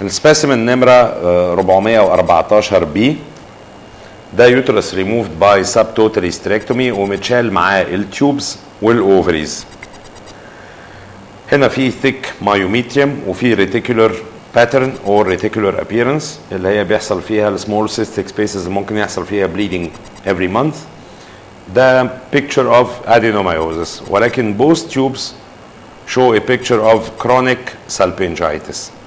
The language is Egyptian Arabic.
السبيسيمن نمرة آه، 414 بي ده يوترس ريموفد باي سب توتال هيستريكتومي ومتشال معاه التيوبز والاوفريز هنا في ثيك مايوميتريوم وفي ريتيكولر باترن او ريتيكولر ابييرنس اللي هي بيحصل فيها السمول سيستيك سبيسز اللي ممكن يحصل فيها bleeding every month ده picture of adenomyosis ولكن both tubes show a picture of chronic salpingitis